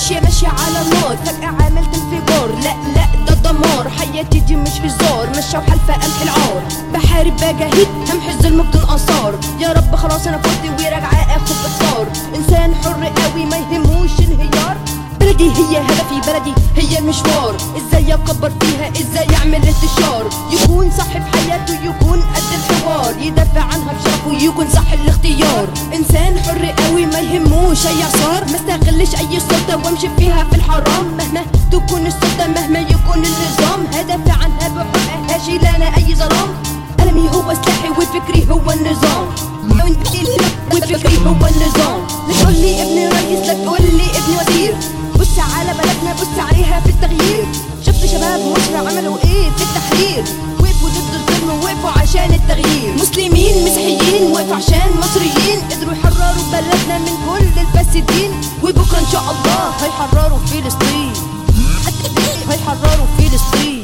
ماشية ماشية على النار فجأة عملت انفجار لا لا ده دمار حياتي دي مش هزار مشى وحلفة امحي العار بحارب بجاهد همحي الظلم بدون اثار يا رب خلاص انا فوت وراجعة اخد بطار انسان حر قوي ما يهموش انهيار بلدي هي هدفي بلدي هي المشوار ازاي اكبر فيها ازاي اعمل انتشار يكون صاحب حياته يكون قد الحوار يدافع عنها بشرفه يكون صح الاختيار انسان حر قوي ما يهموش اي اعصار ما استغلش اي سلطه وامشي فيها في الحرام مهما تكون السلطه مهما يكون النظام هدافع عنها بحقها لنا اي ظلام قلمي هو سلاحي وفكري هو النظام وفكري هو النظام لا تقول لي ابن رئيس لا تقول لي ابن وزير بص على بلدنا بص عليها في التغيير شفت شباب مصر عملوا ايه في التحرير وقفوا ضد الظلم وقفوا عشان التغيير مسلمين مسيحيين وقفوا عشان مصريين قدروا يحرروا بلدنا من كل الفاسدين وبكره ان شاء الله هيحرروا فلسطين هيحرروا فلسطين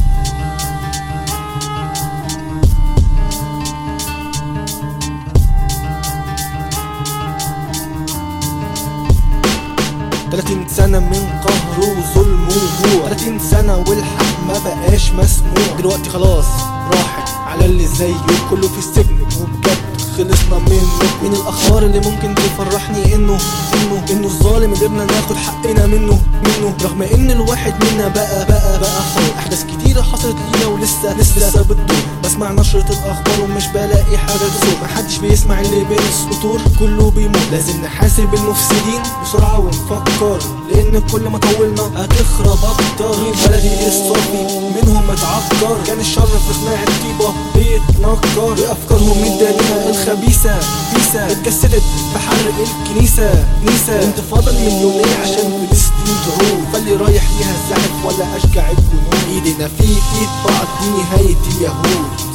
30 سنة من قهر وظلم وجوع 30 سنة والحق ما بقاش مسموع دلوقتي خلاص راحت على اللي زيه كله في السجن وبجد خلصنا منه من الاخبار اللي ممكن تفرحني انه انه انه الظالم قدرنا ناخد حقنا منه منه رغم ان الواحد منا بقى بقى بقى حر احداث كتيرة حصلت لينا ولسه لسه بتدور بسمع نشرة الاخبار ومش بلاقي حاجة تزور محدش بيسمع اللي بين السطور كله بيموت لازم نحاسب المفسدين بسرعة ونفكر لان كل ما طولنا هتخرب اكتر بلدي الصافي منهم متعكر كان الشر في خناع الطيبة بيتنكر بافكارهم الدنيا الخبيثة بيسة اتجسدت في حرق الكنيسة كنيسة انتفاضة المليونية عشان فلسطين تعود فاللي رايح ليها الزحف ولا اشجع الجنود ايدينا في ايد بعض دي نهاية اليهود